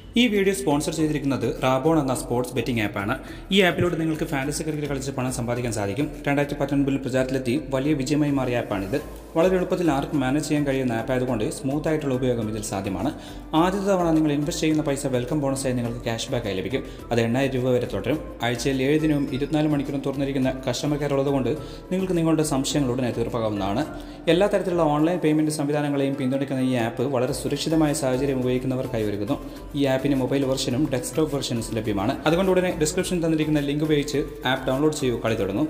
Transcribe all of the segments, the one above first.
ഈ video sponsor ചെയ്തിരിക്കുന്നത് റാബോൺ എന്ന സ്പോർട്സ് ബെറ്റിംഗ് ആപ്പാണ് ഈ ആപ്പിലൂടെ നിങ്ങൾക്ക് ഫാൻറ്റസി ക്രിക്കറ്റ് കളിച്ച് പണം സമ്പാദിക്കാൻ സാധിക്കും രണ്ടായിരത്തി പത്തൊൻപതിൽ പ്രചാരത്തിലെത്തി വലിയ വിജയമായി മാറിയ ആപ്പാണിത് വളരെ എളുപ്പത്തിൽ ആർക്കും മാനേജ് ചെയ്യാൻ കഴിയുന്ന ആപ്പ് ആയതുകൊണ്ട് സ്മൂത്ത് ആയിട്ടുള്ള ഉപയോഗം ഇതിൽ സാധ്യമാണ് ആദ്യത്തെ തവണ നിങ്ങൾ ഇൻവെസ്റ്റ് ചെയ്യുന്ന പൈസ വെൽക്കം ബോണസായി നിങ്ങൾക്ക് ക്യാഷ് ബാക്ക് ആയി ലഭിക്കും അത് എണ്ണായിരം രൂപ വരെ തുടരും ആഴ്ചയിൽ ഏഴ് ദിനവും ഇരുപത്തിനാല് മണിക്കൂറും തുറന്നിരിക്കുന്ന കസ്റ്റമർ കെയർ ഉള്ളതുകൊണ്ട് നിങ്ങൾക്ക് നിങ്ങളുടെ സംശയങ്ങൾ ഉടനെ തീർപ്പാകാവുന്നതാണ് എല്ലാ തരത്തിലുള്ള ഓൺലൈൻ പേയ്മെൻറ്റ് സംവിധാനങ്ങളെയും പിന്തുണയ്ക്കുന്ന ഈ ആപ്പ് വളരെ സുരക്ഷിതമായ സാഹചര്യം ഉപയോഗിക്കുന്നവർക്കായി ഒരുക്കുന്നു ഈ ആപ്പിന് മൊബൈൽ വെർഷനും ഡെസ്ക്ടോപ്പ് വെർഷൻസ് ലഭ്യമാണ് അതുകൊണ്ട് ഉടനെ ഡിസ്ക്രിപ്ഷനിൽ തന്നിരിക്കുന്ന ലിങ്ക് ഉപയോഗിച്ച് ആപ്പ് ഡൗൺലോഡ് ചെയ്യൂ കളി തുടങ്ങും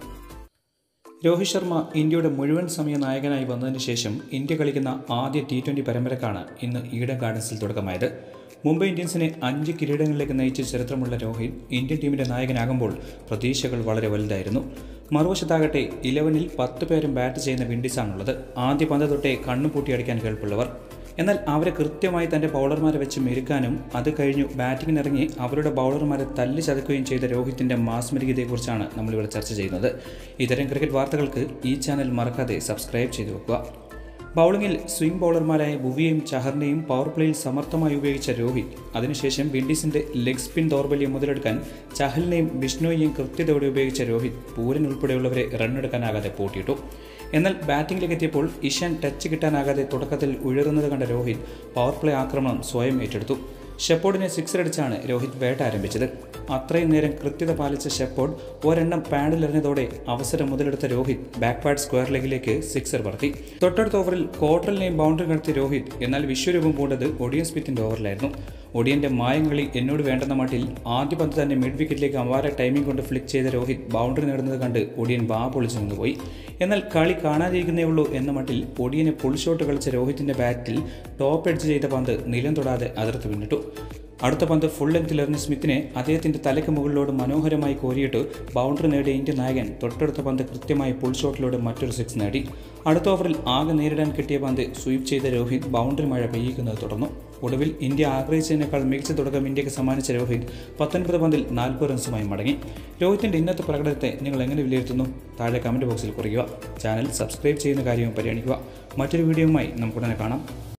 രോഹിത് ശർമ്മ ഇന്ത്യയുടെ മുഴുവൻ സമയ നായകനായി വന്നതിന് ശേഷം ഇന്ത്യ കളിക്കുന്ന ആദ്യ ടി ട്വൻ്റി പരമ്പരക്കാണ് ഇന്ന് ഈഡൻ ഗാർഡൻസിൽ തുടക്കമായത് മുംബൈ ഇന്ത്യൻസിനെ അഞ്ച് കിരീടങ്ങളിലേക്ക് നയിച്ച ചരിത്രമുള്ള രോഹിത് ഇന്ത്യൻ ടീമിൻ്റെ നായകനാകുമ്പോൾ പ്രതീക്ഷകൾ വളരെ വലുതായിരുന്നു മറുവശത്താകട്ടെ ഇലവനിൽ പത്ത് പേരും ബാറ്റ് ചെയ്യുന്ന വിൻഡീസാണുള്ളത് ആദ്യ പന്ത് തൊട്ടേ കണ്ണുപൂട്ടി അടിക്കാൻ കേൾപ്പുള്ളവർ എന്നാൽ അവരെ കൃത്യമായി തൻ്റെ ബൗളർമാരെ വെച്ച് മെരുക്കാനും അത് കഴിഞ്ഞു ബാറ്റിങ്ങിനിറങ്ങി അവരുടെ ബൗളർമാരെ തല്ലി ചതക്കുകയും ചെയ്ത രോഹിത്തിൻ്റെ മാസ്മരികതയെക്കുറിച്ചാണ് നമ്മളിവിടെ ചർച്ച ചെയ്യുന്നത് ഇത്തരം ക്രിക്കറ്റ് വാർത്തകൾക്ക് ഈ ചാനൽ മറക്കാതെ സബ്സ്ക്രൈബ് ചെയ്തു വെക്കുക ബൗളിംഗിൽ സ്വിംഗ് ബൗളർമാരായ ഭുവിയെയും ചഹറിനെയും പവർ പ്ലേയിൽ സമർത്ഥമായി ഉപയോഗിച്ച രോഹിത് അതിനുശേഷം വിൻഡീസിന്റെ ലെഗ് സ്പിൻ ദൗർബല്യം മുതലെടുക്കാൻ ചഹലിനെയും ബിഷ്ണോയെയും കൃത്യതയോടെ ഉപയോഗിച്ച രോഹിത് പൂരൻ ഉൾപ്പെടെയുള്ളവരെ റണ്ണെടുക്കാനാകാതെ പൂട്ടിയിട്ടു എന്നാൽ ബാറ്റിംഗിലേക്ക് എത്തിയപ്പോൾ ഇഷാൻ ടച്ച് കിട്ടാനാകാതെ തുടക്കത്തിൽ ഉയർന്നത് കണ്ട രോഹിത് പവർ പ്ലേ ആക്രമണം സ്വയം ഏറ്റെടുത്തു ഷെപ്പോർഡിനെ സിക്സർ അടിച്ചാണ് രോഹിത് വേട്ട ആരംഭിച്ചത് അത്രയും നേരം കൃത്യത പാലിച്ച ഷെപ്പോർഡ് ഒരെണ്ണം പാഡിലെറിഞ്ഞതോടെ അവസരം മുതലെടുത്ത രോഹിത് ബാക്ക് പാഡ് സ്ക്വയർ ലെഗിലേക്ക് സിക്സർ പറത്തി തൊട്ടടുത്ത ഓവറിൽ ക്വാർട്ടറിനെയും ബൗണ്ടറി നടത്തിയ രോഹിത് എന്നാൽ വിശ്വരൂപം പൂണ്ടത് ഒഡിയൻ സ്മിത്തിന്റെ ഓവറിലായിരുന്നു ഒഡിയന്റെ മായങ്ങളി എന്നോട് വേണ്ടെന്ന മട്ടിൽ ആദ്യ പന്ത് തന്നെ മിഡ് വിക്കറ്റിലേക്ക് അവാര ടൈമിംഗ് കൊണ്ട് ഫ്ലിക്ക് ചെയ്ത രോഹിത് ബൗണ്ടറി നേടുന്നത് കണ്ട് ഒഡിയൻ വാ പൊളിച്ചു നിന്നുപോയി എന്നാൽ കളി കാണാതിരിക്കുന്നേ ഉള്ളൂ എന്ന മട്ടിൽ ഒഡിയനെ പുൾ ഷോട്ട് കളിച്ച രോഹിത്തിന്റെ ബാറ്റിൽ ടോപ്പ് എഡ്ജ് ചെയ്ത പന്ത് നിലം തൊടാതെ അതിർത്ത് പിന്നിട്ടു അടുത്ത പന്ത് ഫുൾ ലെങ്ത്തിൽ എറിഞ്ഞ സ്മിത്തിനെ അദ്ദേഹത്തിന്റെ തലയ്ക്ക് മുകളിലോട് മനോഹരമായി കോരിയിട്ട് ബൗണ്ടറി നേടിയ ഇന്ത്യൻ നായകൻ തൊട്ടടുത്ത പന്ത് കൃത്യമായി പുൾ ഷോട്ടിലൂടെ മറ്റൊരു സിക്സ് നേടി അടുത്ത ഓവറിൽ ആകെ നേരിടാൻ കിട്ടിയ പന്ത് സ്വീപ്പ് ചെയ്ത രോഹിത് ബൗണ്ടറി മഴ പെയ്യിക്കുന്നത് തുടർന്നു ഒടുവിൽ ഇന്ത്യ ആഗ്രഹിച്ചതിനേക്കാൾ മികച്ച തുടക്കം ഇന്ത്യക്ക് സമ്മാനിച്ച രോഹിത് പത്തൊൻപത് പന്തിൽ നാൽപ്പത് റൺസുമായി മടങ്ങി രോഹിത്തിന്റെ ഇന്നത്തെ പ്രകടനത്തെ നിങ്ങൾ എങ്ങനെ വിലയിരുത്തുന്നു താഴെ കമന്റ് ബോക്സിൽ കുറിക്കുക ചാനൽ സബ്സ്ക്രൈബ് ചെയ്യുന്ന കാര്യവും പരിഗണിക്കുക മറ്റൊരു വീഡിയോയുമായി നമുക്ക് ഉടനെ കാണാം